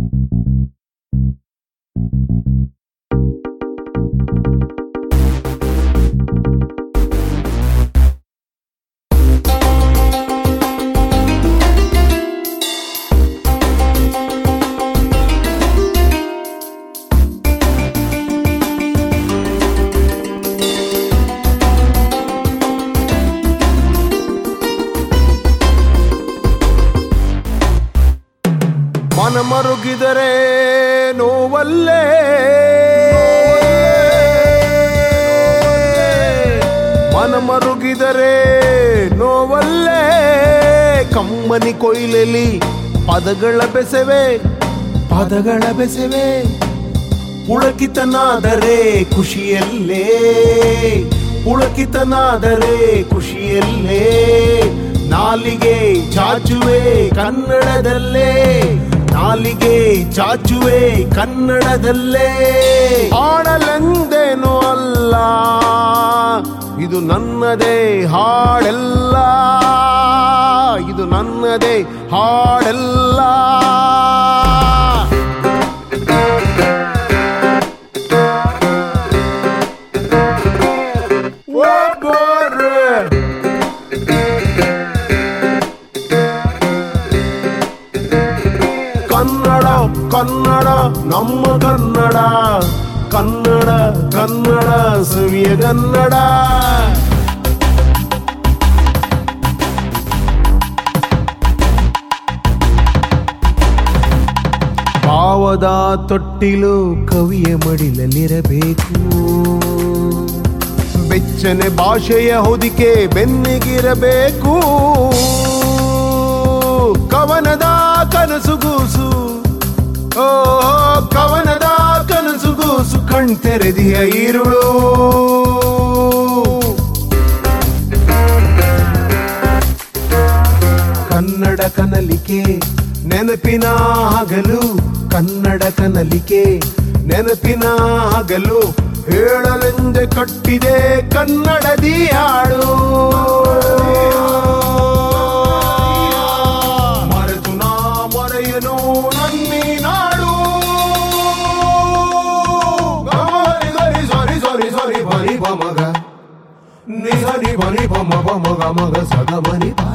ಮನ ಮರುಗಿದರೆ ನೋವಲ್ಲೇ ಮನ ಮರುಗಿದರೆ ನೋವಲ್ಲೇ ಕಮ್ಮನಿ ಕೊಯ್ಲಲಿ ಪದಗಳ ಬೆಸವೆ ಪದಗಳ ಬೆಸವೆ ಪುಳಕಿತನಾದರೆ ಖುಷಿಯಲ್ಲೇ ಪುಳಕಿತನಾದರೆ ಖುಷಿಯಲ್ಲೇ ನಾಲಿಗೆ ಚಾಚುವೆ ಕನ್ನಡದಲ್ಲೇ ನಾಲಿಗೆ ಚಾಚುವೆ ಕನ್ನಡದಲ್ಲೇ ಹಾಡಲೆಂದೇನೂ ಅಲ್ಲ ಇದು ನನ್ನದೇ ಹಾಡೆಲ್ಲ ಇದು ನನ್ನದೇ ಹಾಡೆಲ್ಲ ಒಬ್ಬರೇ ಕನ್ನಡ ಕನ್ನಡ ನಮ್ಮ ಕನ್ನಡ ಕನ್ನಡ ಕನ್ನಡ ಸವಿಯ ಕನ್ನಡ ಭಾವದ ತೊಟ್ಟಿಲು ಕವಿಯ ಮಡಿಲಲ್ಲಿರಬೇಕು ಬೆಚ್ಚನೆ ಭಾಷೆಯ ಹೊದಿಕೆ ಬೆನ್ನಿಗಿರಬೇಕು ಕವನದ ಕನಸುಗೂಸು ಓ ಕವನದ ಕನಸುಗೂಸು ಕಣ್ತೆರೆದಿಯ ಈರುಳು ಕನ್ನಡ ಕನಲಿಕೆ ನೆನಪಿನ ಹಗಲು ಕನ್ನಡ ಕನಲಿಕೆ ನೆನಪಿನ ಹಗಲು ಹೇಳಲೆಂದೆ ಕಟ್ಟಿದೆ ಕನ್ನಡದಿ ಹಾಡು ಮರೆತು ನಾ ಮೊರೆಯನು ನನ್ನಿ ನಾಡು ಗಮರಿ ಗರಿ ಸರಿ ಸರಿ ಸರಿ ಬರಿ ಬಮಗ ನಿಸರಿ ಬರಿ ಬಮ ಬಮಗ ಮಗ ಸದ ಬರಿ ಬಾ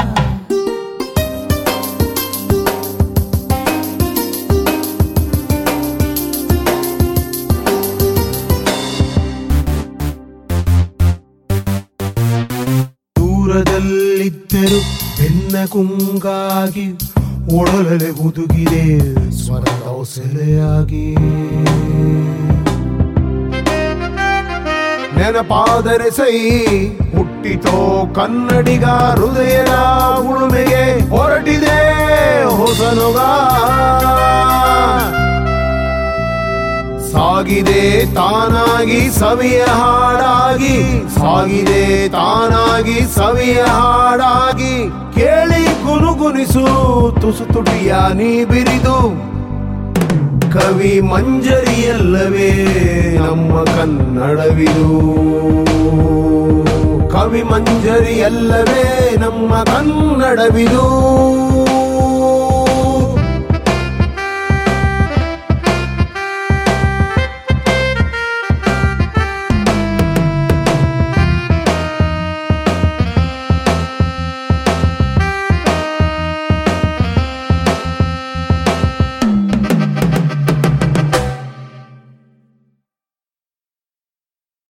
ದೂರದಲ್ಲಿದ್ದರು ಬೆನ್ನ ಕುಂಗಾಗಿ ಒಡಲಲೆ ಹುದುಗಿದೆ ಸ್ವರದ ಸೆಲೆಯಾಗಿ ನೆನಪಾದರೆ ಸೈ ಹುಟ್ಟಿತೋ ಕನ್ನಡಿಗ ಹೃದಯದ ಉಳುಮೆಗೆ ಹೊರಟಿದೆ ಹೊಸನುಗ ಸಾಗಿದೆ ತಾನಾಗಿ ಸವಿಯ ಹಾಡಾಗಿ ಸಾಗಿದೆ ತಾನಾಗಿ ಸವಿಯ ಹಾಡಾಗಿ ಕೇಳಿ ಗುನುಗುನಿಸು ತುಸು ತುಟಿಯ ನೀ ಬಿರಿದು ಕವಿ ಮಂಜರಿಯಲ್ಲವೇ ನಮ್ಮ ಕನ್ನಡವಿದು ಕವಿ ಮಂಜರಿಯಲ್ಲವೇ ನಮ್ಮ ಕನ್ನಡವಿದು